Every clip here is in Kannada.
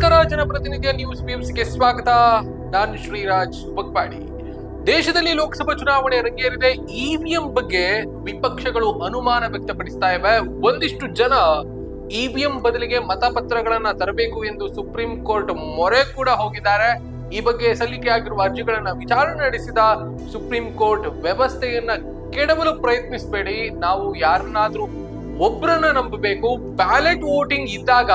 ನಮಸ್ಕಾರ ಜನಪ್ರತಿನಿಧಿಯ ನ್ಯೂಸ್ ಗೆ ಸ್ವಾಗತ ನಾನು ಶ್ರೀರಾಜ್ ಬಗ್ವಾಡಿ ದೇಶದಲ್ಲಿ ಲೋಕಸಭಾ ಚುನಾವಣೆ ರಂಗೇರಿದೆ ಇವಿಎಂ ಬಗ್ಗೆ ವಿಪಕ್ಷಗಳು ಅನುಮಾನ ವ್ಯಕ್ತಪಡಿಸ್ತಾ ಇವೆ ಒಂದಿಷ್ಟು ಜನ ಇವಿಎಂ ಬದಲಿಗೆ ಮತಪತ್ರಗಳನ್ನ ತರಬೇಕು ಎಂದು ಸುಪ್ರೀಂ ಕೋರ್ಟ್ ಮೊರೆ ಕೂಡ ಹೋಗಿದ್ದಾರೆ ಈ ಬಗ್ಗೆ ಸಲ್ಲಿಕೆ ಆಗಿರುವ ಅರ್ಜಿಗಳನ್ನ ವಿಚಾರಣೆ ನಡೆಸಿದ ಸುಪ್ರೀಂ ಕೋರ್ಟ್ ವ್ಯವಸ್ಥೆಯನ್ನ ಕೆಡವಲು ಪ್ರಯತ್ನಿಸಬೇಡಿ ನಾವು ಯಾರನ್ನಾದ್ರೂ ಒಬ್ಬರನ್ನ ನಂಬಬೇಕು ಬ್ಯಾಲೆಟ್ ವೋಟಿಂಗ್ ಇದ್ದಾಗ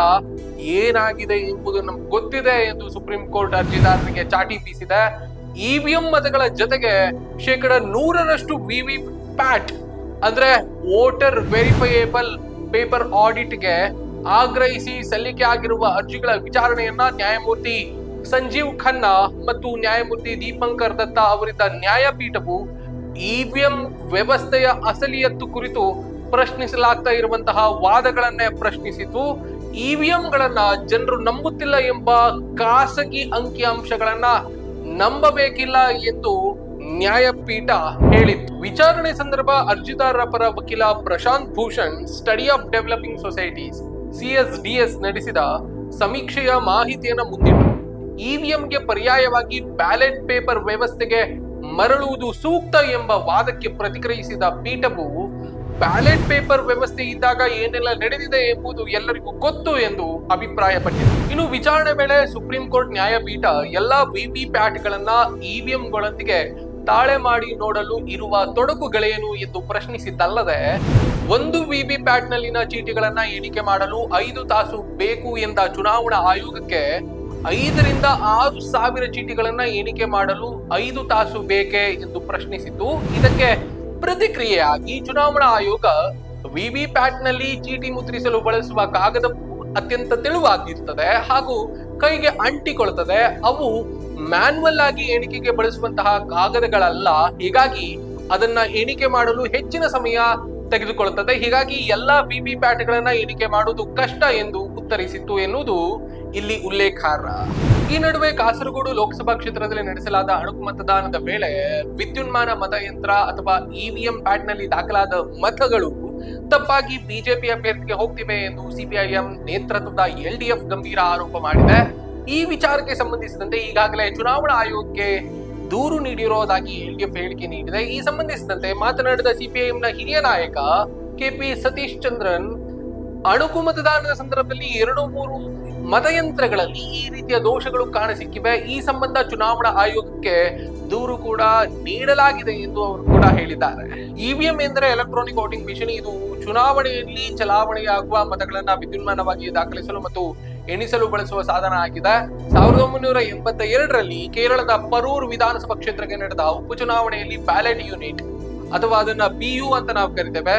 ಏನಾಗಿದೆ ಎಂಬುದು ನಮ್ಗೆ ಗೊತ್ತಿದೆ ಎಂದು ಸುಪ್ರೀಂ ಕೋರ್ಟ್ ಅರ್ಜಿದಾರರಿಗೆ ಚಾಟಿ ಬೀಸಿದೆ ಇವಿಎಂ ಮತಗಳ ಜೊತೆಗೆ ಶೇಕಡ ನೂರರಷ್ಟು ವಿವಿ ಪ್ಯಾಟ್ ಅಂದ್ರೆ ವೋಟರ್ ವೆರಿಫೈಯೇಬಲ್ ಪೇಪರ್ ಆಡಿಟ್ಗೆ ಆಗ್ರಹಿಸಿ ಸಲ್ಲಿಕೆ ಆಗಿರುವ ಅರ್ಜಿಗಳ ವಿಚಾರಣೆಯನ್ನ ನ್ಯಾಯಮೂರ್ತಿ ಸಂಜೀವ್ ಖನ್ನಾ ಮತ್ತು ನ್ಯಾಯಮೂರ್ತಿ ದೀಪಂಕರ್ ದತ್ತಾ ಅವರಿದ್ದ ನ್ಯಾಯಪೀಠವು ಇವಿಎಂ ವ್ಯವಸ್ಥೆಯ ಅಸಲಿಯತ್ತು ಕುರಿತು ಪ್ರಶ್ನಿಸಲಾಗ್ತಾ ಇರುವಂತಹ ವಾದಗಳನ್ನೇ ಪ್ರಶ್ನಿಸಿತು ಇವಿಎಂಗಳನ್ನ ಜನರು ನಂಬುತ್ತಿಲ್ಲ ಎಂಬ ಖಾಸಗಿ ಅಂಕಿಅಂಶಗಳನ್ನ ನಂಬಬೇಕಿಲ್ಲ ಎಂದು ನ್ಯಾಯಪೀಠ ಹೇಳಿತ್ತು ವಿಚಾರಣೆ ಸಂದರ್ಭ ಅರ್ಜಿದಾರರ ಪರ ವಕೀಲ Prashant Bhushan study of developing societies CSDS ನಡೆಸಿದ ಸಮೀಕ್ಷೆಯ ಮಾಹಿತಿಯನ್ನು ಮುಂದಿಟ್ಟರು ಇವಿಎಂಗೆ ಪರ್ಯಾಯವಾಗಿ ಬ್ಯಾಲೆಟ್ ಪೇಪರ್ ವ್ಯವಸ್ಥೆಗೆ ಮರಳುವುದು ಸೂಕ್ತ ಎಂಬ ವಾದಕ್ಕೆ ಪ್ರತಿಕ್ರಿಯಿಸಿದ ಪೀಠವು ಬ್ಯಾಲೆಟ್ ಪೇಪರ್ ವ್ಯವಸ್ಥೆ ಇದ್ದಾಗ ಏನೆಲ್ಲ ನಡೆದಿದೆ ಎಂಬುದು ಎಲ್ಲರಿಗೂ ಗೊತ್ತು ಎಂದು ಅಭಿಪ್ರಾಯಪಟ್ಟಿದೆ ಇನ್ನು ವಿಚಾರಣೆ ವೇಳೆ ಸುಪ್ರೀಂ ಕೋರ್ಟ್ ನ್ಯಾಯಪೀಠ ಎಲ್ಲಾ ವಿವಿ ಪ್ಯಾಟ್ಗಳನ್ನ ಇವಿಎಂಗಳೊಂದಿಗೆ ತಾಳೆ ಮಾಡಿ ನೋಡಲು ಇರುವ ತೊಡಕುಗಳೇನು ಎಂದು ಪ್ರಶ್ನಿಸಿದ್ದಲ್ಲದೆ ಒಂದು ವಿವಿ ಪ್ಯಾಟ್ ನಲ್ಲಿನ ಚೀಟಿಗಳನ್ನ ಎಣಿಕೆ ಮಾಡಲು ಐದು ತಾಸು ಬೇಕು ಎಂದ ಚುನಾವಣಾ ಆಯೋಗಕ್ಕೆ ಐದರಿಂದ ಆರು ಸಾವಿರ ಚೀಟಿಗಳನ್ನ ಎಣಿಕೆ ಮಾಡಲು ಐದು ತಾಸು ಬೇಕೇ ಎಂದು ಪ್ರಶ್ನಿಸಿದ್ದು ಇದಕ್ಕೆ ಪ್ರತಿಕ್ರಿಯೆಯಾಗಿ ಚುನಾವಣಾ ಆಯೋಗ ವಿವಿ ಪ್ಯಾಟ್ ನಲ್ಲಿ ಚೀಟಿ ಮುದ್ರಿಸಲು ಬಳಸುವ ಕಾಗದ ಅತ್ಯಂತ ತೆಳುವಾಗಿರ್ತದೆ ಹಾಗೂ ಕೈಗೆ ಅಂಟಿಕೊಳ್ಳುತ್ತದೆ ಅವು ಮ್ಯಾನ್ಯಲ್ ಆಗಿ ಎಣಿಕೆಗೆ ಬಳಸುವಂತಹ ಕಾಗದಗಳಲ್ಲ ಹೀಗಾಗಿ ಅದನ್ನ ಎಣಿಕೆ ಮಾಡಲು ಹೆಚ್ಚಿನ ಸಮಯ ತೆಗೆದುಕೊಳ್ಳುತ್ತದೆ ಹೀಗಾಗಿ ಎಲ್ಲಾ ವಿವಿ ಪ್ಯಾಟ್ಗಳನ್ನ ಎಣಿಕೆ ಮಾಡುವುದು ಕಷ್ಟ ಎಂದು ಉತ್ತರಿಸಿತ್ತು ಎನ್ನುವುದು ಇಲ್ಲಿ ಉಲ್ಲೇಖಾರ್ಹ ಈ ನಡುವೆ ಕಾಸರಗೋಡು ಲೋಕಸಭಾ ಕ್ಷೇತ್ರದಲ್ಲಿ ನಡೆಸಲಾದ ಅಣುಕು ಮತದಾನದ ವೇಳೆ ವಿದ್ಯುನ್ಮಾನ ಮತಯಂತ್ರ ಅಥವಾ ಇವಿಎಂ ಪ್ಯಾಟ್ ನಲ್ಲಿ ದಾಖಲಾದ ಮತಗಳು ತಪ್ಪಾಗಿ ಬಿಜೆಪಿ ಅಭ್ಯರ್ಥಿಗೆ ಹೋಗ್ತಿವೆ ಎಂದು ಸಿಪಿಐಎಂ ನೇತೃತ್ವದ ಎಲ್ಡಿಎಫ್ ಗಂಭೀರ ಆರೋಪ ಮಾಡಿದೆ ಈ ವಿಚಾರಕ್ಕೆ ಸಂಬಂಧಿಸಿದಂತೆ ಈಗಾಗಲೇ ಚುನಾವಣಾ ಆಯೋಗಕ್ಕೆ ದೂರು ನೀಡಿರೋದಾಗಿ ಎಲ್ಡಿಎಫ್ ಹೇಳಿಕೆ ನೀಡಿದೆ ಈ ಸಂಬಂಧಿಸಿದಂತೆ ಮಾತನಾಡಿದ ಸಿಪಿಐಎಂನ ಹಿರಿಯ ನಾಯಕ ಕೆಪಿ ಸತೀಶ್ ಚಂದ್ರನ್ ಅಣುಕು ಮತದಾನದ ಸಂದರ್ಭದಲ್ಲಿ ಎರಡು ಮೂರು ಮತಯಂತ್ರಗಳಲ್ಲಿ ಈ ರೀತಿಯ ದೋಷಗಳು ಕಾಣಸಿಕ್ಕಿವೆ ಈ ಸಂಬಂಧ ಚುನಾವಣಾ ಆಯೋಗಕ್ಕೆ ದೂರು ಕೂಡ ನೀಡಲಾಗಿದೆ ಎಂದು ಅವರು ಕೂಡ ಹೇಳಿದ್ದಾರೆ ಇವಿಎಂ ಎಂದರೆ ಎಲೆಕ್ಟ್ರಾನಿಕ್ ವೋಟಿಂಗ್ ಮಿಷನ್ ಇದು ಚುನಾವಣೆಯಲ್ಲಿ ಚಲಾವಣೆಯಾಗುವ ಮತಗಳನ್ನ ವಿದ್ಯುನ್ಮಾನವಾಗಿ ದಾಖಲಿಸಲು ಮತ್ತು ಎಣಿಸಲು ಬಳಸುವ ಸಾಧನ ಆಗಿದೆ ಸಾವಿರದ ಒಂಬೈನೂರ ಎಂಬತ್ತ ಎರಡರಲ್ಲಿ ಕೇರಳದ ಪರೂರ್ ವಿಧಾನಸಭಾ ಕ್ಷೇತ್ರಕ್ಕೆ ನಡೆದ ಉಪಚುನಾವಣೆಯಲ್ಲಿ ಬ್ಯಾಲೆಟ್ ಯೂನಿಟ್ ಅಥವಾ ಅದನ್ನ ಬಿಯು ಅಂತ ನಾವು ಕರಿತೇವೆ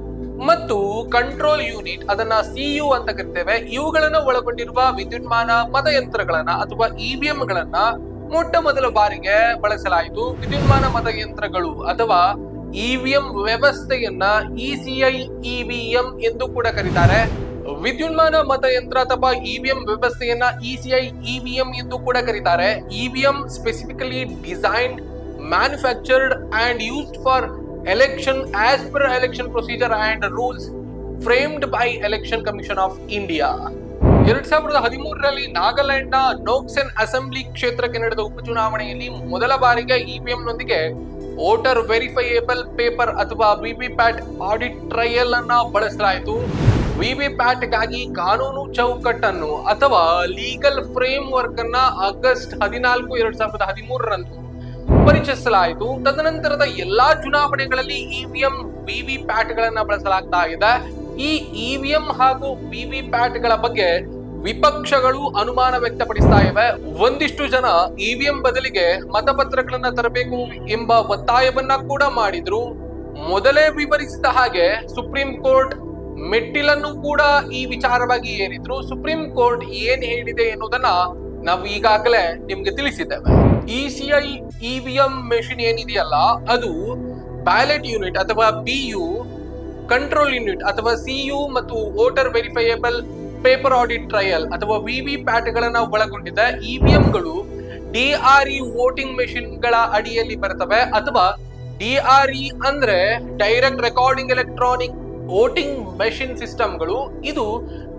ಮತ್ತು ಕಂಟ್ರೋಲ್ ಯೂನಿಟ್ ಅದನ್ನ ಸಿಯು ಅಂತ ಕರಿತೇವೆ ಇವುಗಳನ್ನ ಒಳಗೊಂಡಿರುವ ವಿದ್ಯುನ್ಮಾನ ಮತಯಂತ್ರಗಳನ್ನ ಅಥವಾ ಇವಿಎಂ ಗಳನ್ನ ಮೊಟ್ಟ ಮೊದಲ ಬಾರಿಗೆ ಬಳಸಲಾಯಿತು ವಿದ್ಯುನ್ಮಾನ ಮತಯಂತ್ರಗಳು ಅಥವಾ ಇವಿಎಂ ವ್ಯವಸ್ಥೆಯನ್ನ ಇಸಿಐ ಇವಿಎಂ ಎಂದು ಕೂಡ ಕರೀತಾರೆ ವಿದ್ಯುನ್ಮಾನ ಮತಯಂತ್ರ ಅಥವಾ ಇವಿಎಂ ವ್ಯವಸ್ಥೆಯನ್ನ ಇಸಿಐ ಇವಿಎಂ ಎಂದು ಕೂಡ ಕರೀತಾರೆ EVM specifically designed manufactured and used for election as per election procedure and rules framed by election commission of India ಎರಡ್ ಸಾವಿರದ ಹದಿಮೂರರಲ್ಲಿ ನಾಗಾಲ್ಯಾಂಡ್ ನ ನೋಕ್ಸೆನ್ ಅಸೆಂಬ್ಲಿ ಕ್ಷೇತ್ರಕ್ಕೆ ನಡೆದ ಉಪಚುನಾವಣೆಯಲ್ಲಿ ಮೊದಲ ಬಾರಿಗೆ ಇವಿಎಂ ನೊಂದಿಗೆ ವೋಟರ್ ವೆರಿಫೈಯೇಬಲ್ ಪೇಪರ್ ಅಥವಾ ವಿವಿಪ್ಯಾಟ್ ಆಡಿಟ್ ಟ್ರಯಲ್ ಅನ್ನ ಬಳಸಲಾಯಿತು ವಿವಿಪ್ಯಾಟ್ ಗಾಗಿ ಕಾನೂನು ಚೌಕಟ್ಟನ್ನು ಅಥವಾ ಲೀಗಲ್ ಫ್ರೇಮ್ ವರ್ಕ್ ಅನ್ನ ಆಗಸ್ಟ್ ಹದಿನಾಲ್ಕು ಎರಡ್ ಸಾವಿರದ ಹದಿಮೂರರಂದು ಪರಿಚಯಿಸಲಾಯಿತು ತದನಂತರದ ಎಲ್ಲಾ ಚುನಾವಣೆಗಳಲ್ಲಿ ಇವಿಎಂ ವಿವಿ ಪ್ಯಾಟ್ ಗಳನ್ನ ಬಳಸಲಾಗ್ತಾ ಇದೆ ಈ ಇವಿಎಂ ಹಾಗೂ ವಿವಿ ಪ್ಯಾಟ್ ಗಳ ಬಗ್ಗೆ ವಿಪಕ್ಷಗಳು ಅನುಮಾನ ವ್ಯಕ್ತಪಡಿಸ್ತಾ ಇವೆ ಒಂದಿಷ್ಟು ಜನ ಇವಿಎಂ ಬದಲಿಗೆ ಮತಪತ್ರಗಳನ್ನ ತರಬೇಕು ಎಂಬ ಒತ್ತಾಯವನ್ನ ಕೂಡ ಮಾಡಿದ್ರು ಮೊದಲೇ ವಿವರಿಸಿದ ಹಾಗೆ ಸುಪ್ರೀಂ ಕೋರ್ಟ್ ಮೆಟ್ಟಿಲನ್ನು ಕೂಡ ಈ ವಿಚಾರವಾಗಿ ಏರಿದ್ರು ಸುಪ್ರೀಂ ಕೋರ್ಟ್ ಏನ್ ಹೇಳಿದೆ ಎನ್ನುವುದನ್ನ ನಾವು ಈಗಾಗಲೇ ನಿಮ್ಗೆ ತಿಳಿಸಿದ್ದೇವೆ ಇಸಿಐ ಇವಿಎಂ ಮೆಷಿನ್ ಏನಿದೆಯಲ್ಲ ಅದು ಬ್ಯಾಲೆಟ್ ಯೂನಿಟ್ ಅಥವಾ ಬಿಯು ಕಂಟ್ರೋಲ್ ಯೂನಿಟ್ ಅಥವಾ ಸಿಯು ಮತ್ತು voter verifiable paper audit trail ಅಥವಾ ವಿವಿ ಪ್ಯಾಟ್ ಗಳನ್ನ ಒಳಗೊಂಡಿದೆ ಇವಿಎಂಗಳು ಡಿಆರ್ಇ ವೋಟಿಂಗ್ ಮೆಷಿನ್ ಗಳ ಅಡಿಯಲ್ಲಿ ಬರ್ತವೆ ಅಥವಾ ಡಿಆರ್ಇ ಅಂದ್ರೆ direct recording electronic voting machine ಸಿಸ್ಟಮ್ಗಳು ಇದು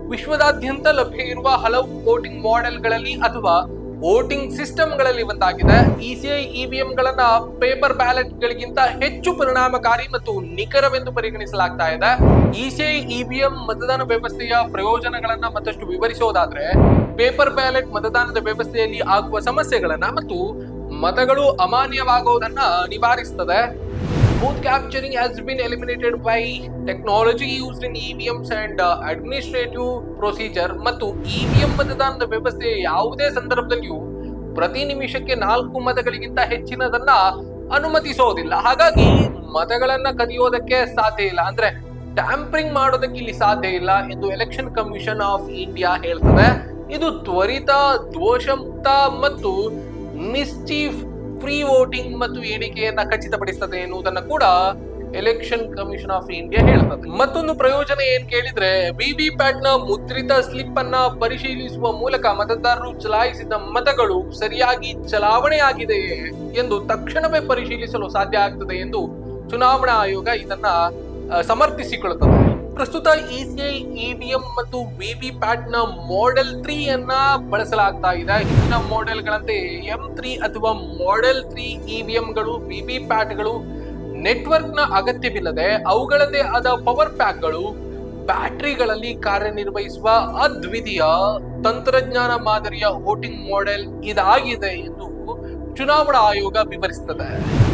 ವಿಶ್ವದಾದ್ಯಂತ ಲಭ್ಯ ಇರುವ ಹಲವು ವೋಟಿಂಗ್ ಮಾಡೆಲ್ಗಳಲ್ಲಿ ಅಥವಾ ವೋಟಿಂಗ್ ಸಿಸ್ಟಮ್ಗಳಲ್ಲಿ ಒಂದಾಗಿದೆ ಇಸಿಐ ಇವಿಎಂ ಗಳನ್ನ ಪೇಪರ್ ಬ್ಯಾಲೆಟ್ ಗಳಿಗಿಂತ ಹೆಚ್ಚು ಪರಿಣಾಮಕಾರಿ ಮತ್ತು ನಿಖರವೆಂದು ಪರಿಗಣಿಸಲಾಗ್ತಾ ಇದೆ ಇಸಿಐ ಇವಿಎಂ ಮತದಾನ ವ್ಯವಸ್ಥೆಯ ಪ್ರಯೋಜನಗಳನ್ನ ಮತ್ತಷ್ಟು ವಿವರಿಸೋದಾದ್ರೆ ಪೇಪರ್ ಬ್ಯಾಲೆಟ್ ಮತದಾನದ ವ್ಯವಸ್ಥೆಯಲ್ಲಿ ಆಗುವ ಸಮಸ್ಯೆಗಳನ್ನ ಮತ್ತು ಮತಗಳು ಅಮಾನ್ಯವಾಗುವುದನ್ನ ನಿವಾರಿಸುತ್ತದೆ Booth capturing has been eliminated by technology used in EVMs and uh, administrative procedure ಮತ್ತು ಇವಿಎಂ ಮತದಾನದ ವ್ಯವಸ್ಥೆಯ ಯಾವುದೇ ಸಂದರ್ಭದಲ್ಲಿಯೂ ಪ್ರತಿ ನಿಮಿಷಕ್ಕೆ ನಾಲ್ಕು ಮತಗಳಿಗಿಂತ ಹೆಚ್ಚಿನದನ್ನ ಅನುಮತಿಸೋದಿಲ್ಲ ಹಾಗಾಗಿ ಮತಗಳನ್ನ ಕದಿಯೋದಕ್ಕೆ ಸಾಧ್ಯ ಇಲ್ಲ ಅಂದ್ರೆ ಟ್ಯಾಂಪರಿಂಗ್ ಮಾಡೋದಕ್ಕೆ ಇಲ್ಲಿ ಸಾಧ್ಯ ಇಲ್ಲ ಎಂದು ಎಲೆಕ್ಷನ್ ಕಮಿಷನ್ ಆಫ್ ಇಂಡಿಯಾ ಹೇಳ್ತದೆ ಇದು ತ್ವರಿತ ದೋಷಮುಕ್ತ ಮತ್ತು ಮಿಸ್ಚೀಫ್ ಫ್ರೀ ವೋಟಿಂಗ್ ಮತ್ತು ಎಣಿಕೆಯನ್ನ ಖಚಿತಪಡಿಸ್ತದೆ ಎನ್ನುವುದನ್ನ ಕೂಡ ಎಲೆಕ್ಷನ್ ಕಮಿಷನ್ ಆಫ್ ಇಂಡಿಯಾ ಹೇಳ್ತದೆ ಮತ್ತೊಂದು ಪ್ರಯೋಜನ ಏನ್ ಕೇಳಿದ್ರೆ ವಿವಿ ಪ್ಯಾಟ್ ನ ಮುದ್ರಿತ ಸ್ಲಿಪ್ ಅನ್ನ ಪರಿಶೀಲಿಸುವ ಮೂಲಕ ಮತದಾರರು ಚಲಾಯಿಸಿದ ಮತಗಳು ಸರಿಯಾಗಿ ಚಲಾವಣೆಯಾಗಿದೆಯೇ ಎಂದು ತಕ್ಷಣವೇ ಪರಿಶೀಲಿಸಲು ಸಾಧ್ಯ ಆಗ್ತದೆ ಎಂದು ಚುನಾವಣಾ ಆಯೋಗ ಇದನ್ನ ಆ, ಸಮರ್ಥಿಸಿಕೊಳ್ಳುತ್ತದೆ ಪ್ರಸ್ತುತ ಇಸಿಐ ಇವಿಎಂ ಮತ್ತು ವಿವಿ ಪ್ಯಾಟ್ ನ ಮಾಡೆಲ್ ತ್ರೀ ಅನ್ನ ಬಳಸಲಾಗ್ತಾ ಇದೆ ಹಿಂದಿನ ಮಾಡೆಲ್ಗಳಂತೆ ಎಂ ತ್ರೀ ಅಥವಾ ಮಾಡೆಲ್ ತ್ರೀ ಇವಿಎಂ ಗಳು ವಿವಿ ಪ್ಯಾಟ್ ಗಳು ನೆಟ್ವರ್ಕ್ ನ ಅಗತ್ಯವಿಲ್ಲದೆ ಅವುಗಳದೇ ಆದ ಪವರ್ ಪ್ಯಾಕ್ ಗಳು ಬ್ಯಾಟರಿಗಳಲ್ಲಿ ಕಾರ್ಯನಿರ್ವಹಿಸುವ ಅದ್ವಿತೀಯ ತಂತ್ರಜ್ಞಾನ ಮಾದರಿಯ ವೋಟಿಂಗ್ ಮಾಡೆಲ್ ಇದಾಗಿದೆ ಎಂದು ಚುನಾವಣಾ ಆಯೋಗ ವಿವರಿಸುತ್ತದೆ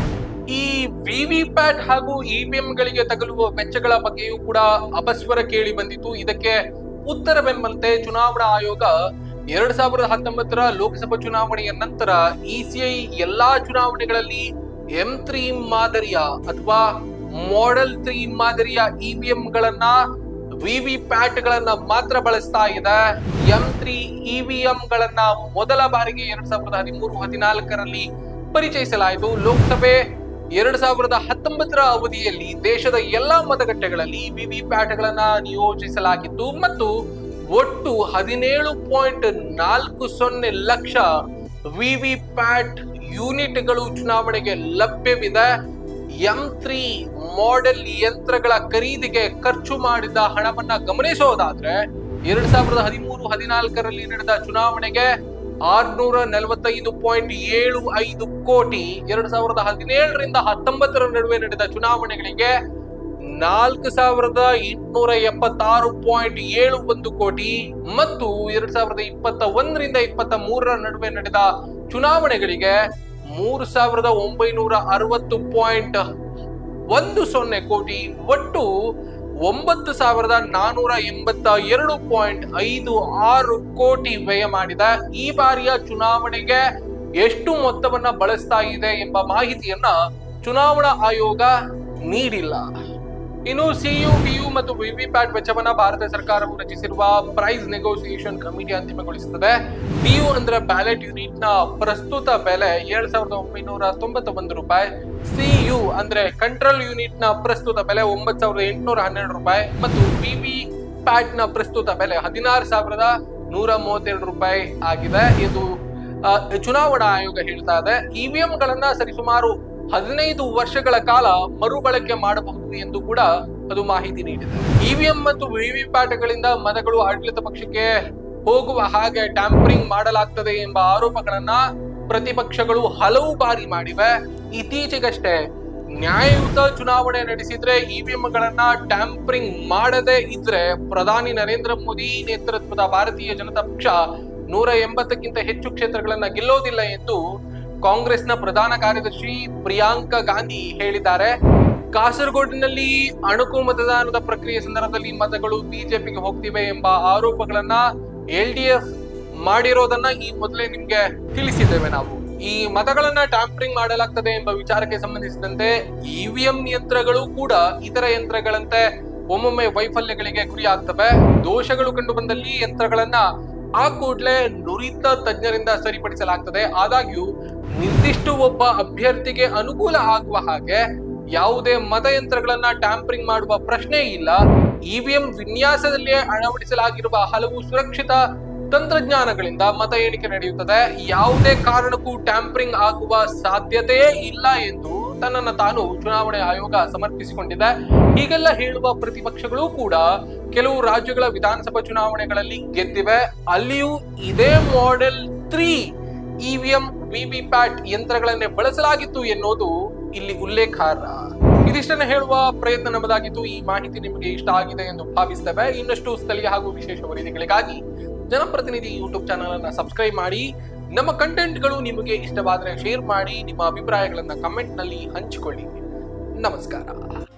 ಈ ವಿವಿ ಪ್ಯಾಟ್ ಹಾಗೂ ಇವಿಎಂ ಗಳಿಗೆ ತಗಲುವ ವೆಚ್ಚಗಳ ಬಗ್ಗೆಯೂ ಕೂಡ ಅಪಸ್ವರ ಕೇಳಿ ಬಂದಿತ್ತು ಇದಕ್ಕೆ ಉತ್ತರವೆಂಬಂತೆ ಚುನಾವಣಾ ಆಯೋಗ ಎರಡ್ ಸಾವಿರದ ಹತ್ತೊಂಬತ್ತರ ಲೋಕಸಭಾ ಚುನಾವಣೆಯ ನಂತರ ಇಸಿಐ ಎಲ್ಲಾ ಚುನಾವಣೆಗಳಲ್ಲಿ ಎಂ ತ್ರೀ ಮಾದರಿಯ ಅಥವಾ ಮಾಡೆಲ್ ತ್ರೀ ಮಾದರಿಯ ಇವಿಎಂ ಗಳನ್ನ ವಿವಿ ಪ್ಯಾಟ್ ಗಳನ್ನ ಮಾತ್ರ ಬಳಸ್ತಾ ಇದೆ ಎಂ ತ್ರೀ ಇವಿಎಂ ಗಳನ್ನ ಮೊದಲ ಬಾರಿಗೆ ಎರಡ್ ಸಾವಿರದ ಹದಿಮೂರು ಹದಿನಾಲ್ಕರಲ್ಲಿ ಪರಿಚಯಿಸಲಾಯಿತು ಲೋಕಸಭೆ ಎರಡ್ ಸಾವಿರದ ಹತ್ತೊಂಬತ್ತರ ಅವಧಿಯಲ್ಲಿ ದೇಶದ ಎಲ್ಲಾ ಮತಗಟ್ಟೆಗಳಲ್ಲಿ ವಿವಿ ಪ್ಯಾಟ್ ಗಳನ್ನ ನಿಯೋಜಿಸಲಾಗಿತ್ತು ಮತ್ತು ಒಟ್ಟು ಹದಿನೇಳು ಪಾಯಿಂಟ್ ನಾಲ್ಕು ಸೊನ್ನೆ ಲಕ್ಷ ವಿವಿ ಪ್ಯಾಟ್ ಯೂನಿಟ್ಗಳು ಚುನಾವಣೆಗೆ ಲಭ್ಯವಿದೆ ಎಂ ತ್ರೀ ಮಾಡೆಲ್ ಯಂತ್ರಗಳ ಖರೀದಿಗೆ ಖರ್ಚು ಮಾಡಿದ ಹಣವನ್ನ ಗಮನಿಸೋದಾದ್ರೆ ಎರಡ್ ಸಾವಿರದ ಹದಿಮೂರು ಹದಿನಾಲ್ಕರಲ್ಲಿ ನಡೆದ ಚುನಾವಣೆಗೆ ಆರ್ನೂರ ನಲವತ್ತೈದು ಪಾಯಿಂಟ್ ಏಳು ಐದು ಕೋಟಿ ಎರಡ್ ಸಾವಿರದ ಹದಿನೇಳರಿಂದ ಹತ್ತೊಂಬತ್ತರ ನಡುವೆ ನಡೆದ ಚುನಾವಣೆಗಳಿಗೆ ನಾಲ್ಕು ಸಾವಿರದ ಎಂಟುನೂರ ಎಪ್ಪತ್ತಾರು ಪಾಯಿಂಟ್ ಏಳು ಒಂದು ಕೋಟಿ ಮತ್ತು ಎರಡ್ ಸಾವಿರದ ಇಪ್ಪತ್ತ ಒಂದರಿಂದ ಇಪ್ಪತ್ತ ಮೂರರ ನಡುವೆ ನಡೆದ ಚುನಾವಣೆಗಳಿಗೆ ಮೂರು ಸಾವಿರದ ಒಂಬೈನೂರ ಅರವತ್ತು ಪಾಯಿಂಟ್ ಒಂದು ಸೊನ್ನೆ ಕೋಟಿ ಒಟ್ಟು ಒಂಬತ್ತು ಸಾವಿರದ ನಾನೂರ ಎಂಬತ್ತ ಎರಡು ಪಾಯಿಂಟ್ ಐದು ಆರು ಕೋಟಿ ವ್ಯಯ ಮಾಡಿದ ಈ ಬಾರಿಯ ಚುನಾವಣೆಗೆ ಎಷ್ಟು ಮೊತ್ತವನ್ನ ಬಳಸ್ತಾ ಇದೆ ಎಂಬ ಮಾಹಿತಿಯನ್ನ ಚುನಾವಣಾ ಆಯೋಗ ನೀಡಿಲ್ಲ ಇನ್ನು ಸಿಯು ಪಿಯು ಮತ್ತು ವಿವಿಪ್ಯಾಟ್ ವೆಚ್ಚವನ್ನ ಭಾರತ ಸರ್ಕಾರವು ರಚಿಸಿರುವ ಪ್ರೈಸ್ ನೆಗೋಸಿಯೇಷನ್ ಕಮಿಟಿ ಅಂತಿಮಗೊಳಿಸುತ್ತದೆ ಪಿಯು ಅಂದ್ರೆ ಬ್ಯಾಲೆಟ್ ಯೂನಿಟ್ ನ ಪ್ರಸ್ತುತ ಬೆಲೆ ಏಳ್ ಸಾವಿರದ ಒಂಬೈನೂರ ತೊಂಬತ್ತ ಒಂದು ರೂಪಾಯಿ ಸಿಯು ಅಂದ್ರೆ ಕಂಟ್ರೋಲ್ ಯೂನಿಟ್ ನ ಪ್ರಸ್ತುತ ಬೆಲೆ ಒಂಬತ್ ಸಾವಿರದ ಎಂಟುನೂರ ಹನ್ನೆರಡು ರೂಪಾಯಿ ಮತ್ತು ವಿವಿ ಪ್ಯಾಟ್ ನ ಪ್ರಸ್ತುತ ಬೆಲೆ ಹದಿನಾರು ಸಾವಿರದ ನೂರ ಮೂವತ್ತೆರಡು ರೂಪಾಯಿ ಆಗಿದೆ ಎಂದು ಆ, ಚುನಾವಣಾ ಆಯೋಗ ಹೇಳ್ತಾ ಇದೆ ಇವಿಎಂ ಗಳನ್ನ ಸರಿಸುಮಾರು ಹದಿನೈದು ವರ್ಷಗಳ ಕಾಲ ಮರುಬಳಕೆ ಮಾಡಬಹುದು ಎಂದು ಕೂಡ ಅದು ಮಾಹಿತಿ ನೀಡಿದೆ ಇವಿಎಂ ಮತ್ತು ವಿವಿಪ್ಯಾಟ್ಗಳಿಂದ ಮತಗಳು ಆಡಳಿತ ಪಕ್ಷಕ್ಕೆ ಹೋಗುವ ಹಾಗೆ ಟ್ಯಾಂಪರಿಂಗ್ ಮಾಡಲಾಗ್ತದೆ ಎಂಬ ಆರೋಪಗಳನ್ನ ಪ್ರತಿಪಕ್ಷಗಳು ಹಲವು ಬಾರಿ ಮಾಡಿವೆ ಇತ್ತೀಚೆಗಷ್ಟೇ ನ್ಯಾಯಯುತ ಚುನಾವಣೆ ನಡೆಸಿದ್ರೆ ಇವಿಎಂ ಗಳನ್ನ ಟ್ಯಾಂಪರಿಂಗ್ ಮಾಡದೇ ಇದ್ರೆ ಪ್ರಧಾನಿ ನರೇಂದ್ರ ಮೋದಿ ನೇತೃತ್ವದ ಭಾರತೀಯ ಜನತಾ ಪಕ್ಷ ನೂರ ಎಂಬತ್ತಕ್ಕಿಂತ ಹೆಚ್ಚು ಕ್ಷೇತ್ರಗಳನ್ನ ಗೆಲ್ಲೋದಿಲ್ಲ ಎಂದು ಕಾಂಗ್ರೆಸ್ನ ಪ್ರಧಾನ ಕಾರ್ಯದರ್ಶಿ ಪ್ರಿಯಾಂಕಾ ಗಾಂಧಿ ಹೇಳಿದ್ದಾರೆ ಕಾಸರಗೋಡಿನಲ್ಲಿ ಅಣುಕು ಮತದಾನದ ಪ್ರಕ್ರಿಯೆ ಸಂದರ್ಭದಲ್ಲಿ ಮತಗಳು ಬಿಜೆಪಿಗೆ ಹೋಗ್ತಿವೆ ಎಂಬ ಆರೋಪಗಳನ್ನ ಎಲ್ ಡಿ ಎಫ್ ಮಾಡಿರೋದನ್ನ ಈ ಮೊದಲೇ ನಿಮ್ಗೆ ತಿಳಿಸಿದ್ದೇವೆ ನಾವು ಈ ಮತಗಳನ್ನ ಟ್ಯಾಂಪರಿಂಗ್ ಮಾಡಲಾಗ್ತದೆ ಎಂಬ ವಿಚಾರಕ್ಕೆ ಸಂಬಂಧಿಸಿದಂತೆ ಇವಿಎಂ ಯಂತ್ರಗಳು ಕೂಡ ಇತರ ಯಂತ್ರಗಳಂತೆ ಒಮ್ಮೊಮ್ಮೆ ವೈಫಲ್ಯಗಳಿಗೆ ಗುರಿಯಾಗ್ತವೆ ದೋಷಗಳು ಕಂಡು ಬಂದಲ್ಲಿ ಯಂತ್ರಗಳನ್ನ ಆ ಕೂಡಲೇ ನುರಿತ ತಜ್ಞರಿಂದ ಸರಿಪಡಿಸಲಾಗ್ತದೆ ಆದಾಗ್ಯೂ ನಿರ್ದಿಷ್ಟ ಒಬ್ಬ ಅಭ್ಯರ್ಥಿಗೆ ಅನುಕೂಲ ಆಗುವ ಹಾಗೆ ಯಾವುದೇ ಮತಯಂತ್ರಗಳನ್ನ ಟ್ಯಾಂಪರಿಂಗ್ ಮಾಡುವ ಪ್ರಶ್ನೆ ಇಲ್ಲ ಇವಿಎಂ ವಿನ್ಯಾಸದಲ್ಲಿ ಅಳವಡಿಸಲಾಗಿರುವ ಹಲವು ಸುರಕ್ಷಿತ ತಂತ್ರಜ್ಞಾನಗಳಿಂದ ಮತ ಎಣಿಕೆ ನಡೆಯುತ್ತದೆ ಯಾವುದೇ ಕಾರಣಕ್ಕೂ ಟ್ಯಾಂಪರಿಂಗ್ ಆಗುವ ಸಾಧ್ಯತೆಯೇ ಇಲ್ಲ ಎಂದು ತನ್ನನ್ನು ತಾನು ಚುನಾವಣೆ ಆಯೋಗ ಸಮರ್ಪಿಸಿಕೊಂಡಿದೆ ಹೀಗೆಲ್ಲ ಹೇಳುವ ಪ್ರತಿಪಕ್ಷಗಳು ಕೂಡ ಕೆಲವು ರಾಜ್ಯಗಳ ವಿಧಾನಸಭಾ ಚುನಾವಣೆಗಳಲ್ಲಿ ಗೆದ್ದಿವೆ ಅಲ್ಲಿಯೂ ಇದೇ model three EVM VVPAT ಯಂತ್ರಗಳನ್ನೇ ಬಳಸಲಾಗಿತ್ತು ಎನ್ನುವುದು ಇಲ್ಲಿ ಉಲ್ಲೇಖಾರ್ಹ ಇದಿಷ್ಟನ್ನ ಹೇಳುವ ಪ್ರಯತ್ನ ನಮ್ಮದಾಗಿತ್ತು ಈ ಮಾಹಿತಿ ನಿಮಗೆ ಇಷ್ಟ ಆಗಿದೆ ಎಂದು ಭಾವಿಸ್ತೇವೆ ಇನ್ನಷ್ಟು ಸ್ಥಳೀಯ ಹಾಗೂ ವಿಶೇಷ ವರದಿಗಳಿಗಾಗಿ ಜನಪ್ರತಿನಿಧಿ ಯೂಟ್ಯೂಬ್ ಚಾನಲ್ ಅನ್ನ ಸಬ್ಸ್ಕ್ರೈಬ್ ಮಾಡಿ ನಮ್ಮ ಕಂಟೆಂಟ್ಗಳು ನಿಮಗೆ ಇಷ್ಟವಾದರೆ ಶೇರ್ ಮಾಡಿ ನಿಮ್ಮ ಅಭಿಪ್ರಾಯಗಳನ್ನ ಕಮೆಂಟ್ ನಲ್ಲಿ ಹಂಚಿಕೊಳ್ಳಿ ನಮಸ್ಕಾರ